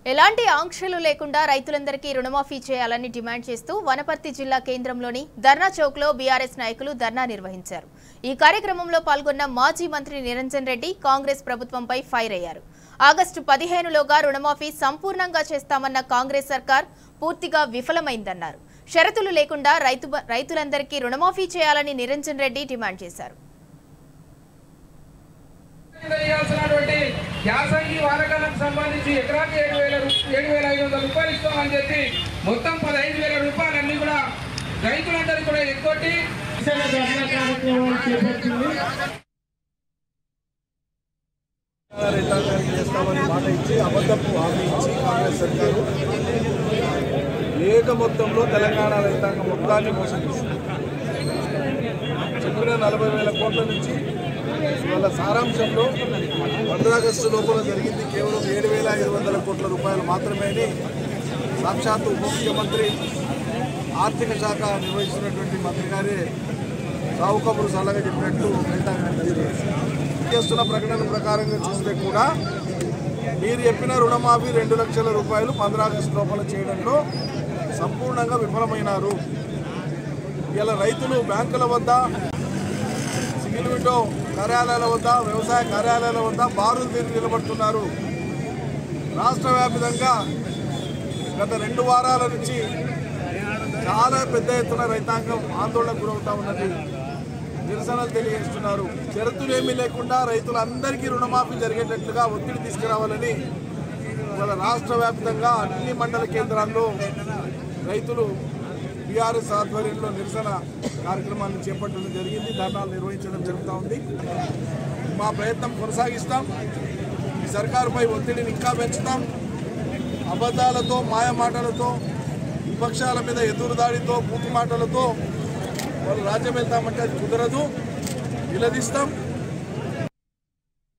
ఎలాంటి ఆంక్షలు లేకుండా రైతులందరికీ రుణమాఫీ చేయాలని డిమాండ్ చేస్తూ వనపర్తి జిల్లా కేంద్రంలోని ధర్నా చౌక్ లో బీఆర్ఎస్ నాయకులు ధర్నా నిర్వహించారు ఈ కార్యక్రమంలో పాల్గొన్న మాజీ మంత్రి నిరంజన్ రెడ్డి కాంగ్రెస్ ప్రభుత్వంపై ఫైర్ అయ్యారు ఆగస్టు పదిహేనులోగా రుణమాఫీ సంపూర్ణంగా చేస్తామన్న కాంగ్రెస్ సర్కార్ పూర్తిగా విఫలమైందన్నారు షరతులు లేకుండా రైతు రైతులందరికీ రుణమాఫీ చేయాలని నిరంజన్ రెడ్డి డిమాండ్ చేశారు చేయాల్సినటువంటి యాసంగి వానకాలకు సంబంధించి ఎకరాకి ఏడు వేల రూ- ఏడు వేల ఐదు వందల రూపాయలు ఇస్తామని చెప్పి మొత్తం పదహైదు వేల రూపాయలన్నీ కూడా రైతులందరికీ కూడా ఎగ్గొట్టి రైతాంగానికి చేస్తామని మాట ఇచ్చి అబద్ధపు హామీ ఇచ్చి కాంగ్రెస్ సర్కారు ఏక మొత్తంలో తెలంగాణ రైతాంగం మొత్తాన్ని మోసం చేసింది చెప్పిన నలభై వేల కోట్ల నుంచి వాళ్ళ సారాంశంలో పంద్ర ఆగస్టు లోపల జరిగింది కేవలం ఏడు వేల ఐదు వందల కోట్ల రూపాయలు మాత్రమే అని సాక్షాత్తు ఉప ముఖ్యమంత్రి ఆర్థిక శాఖ నిర్వహిస్తున్నటువంటి మంత్రి గారే సావు కబురు సలహా చెప్పినట్టు రైతాంగానికి తెలియజేశారు. చేస్తున్న ప్రకటన ప్రకారంగా చూస్తే కూడా మీరు చెప్పిన రుణమాఫీ రెండు లక్షల రూపాయలు పంద్ర ఆగస్టు లోపల చేయడంలో సంపూర్ణంగా విఫలమైనారు ఇలా రైతులు బ్యాంకుల వద్ద సిగిల్ విండో కార్యాలయాల వద్ద వ్యవసాయ కార్యాలయాల వద్ద బారులు తీరి నిలబడుతున్నారు రాష్ట్ర వ్యాప్తంగా గత రెండు వారాల నుంచి చాలా పెద్ద ఎత్తున రైతాంగం ఆందోళనకు గురవుతా ఉన్నది నిరసనలు తెలియజేస్తున్నారు షరతులేమీ లేకుండా రైతులందరికీ రుణమాఫీ జరిగేటట్లుగా ఒత్తిడి తీసుకురావాలని ఇవాళ రాష్ట్ర వ్యాప్తంగా అన్ని మండల కేంద్రాల్లో రైతులు బీఆర్ఎస్ ఆధ్వర్యంలో నిరసన కార్యక్రమాన్ని చేపట్టడం జరిగింది ధర్నాలు నిర్వహించడం జరుగుతూ ఉంది మా ప్రయత్నం కొనసాగిస్తాం ఈ సర్కారుపై ఒత్తిడిని ఇంకా పెంచుతాం అబద్ధాలతో మాయ మాటలతో విపక్షాల మీద ఎదురుదాడితో పూర్తి మాటలతో వాళ్ళు రాజ్యం వెళ్తామంటే అది కుదరదు నిలదీస్తాం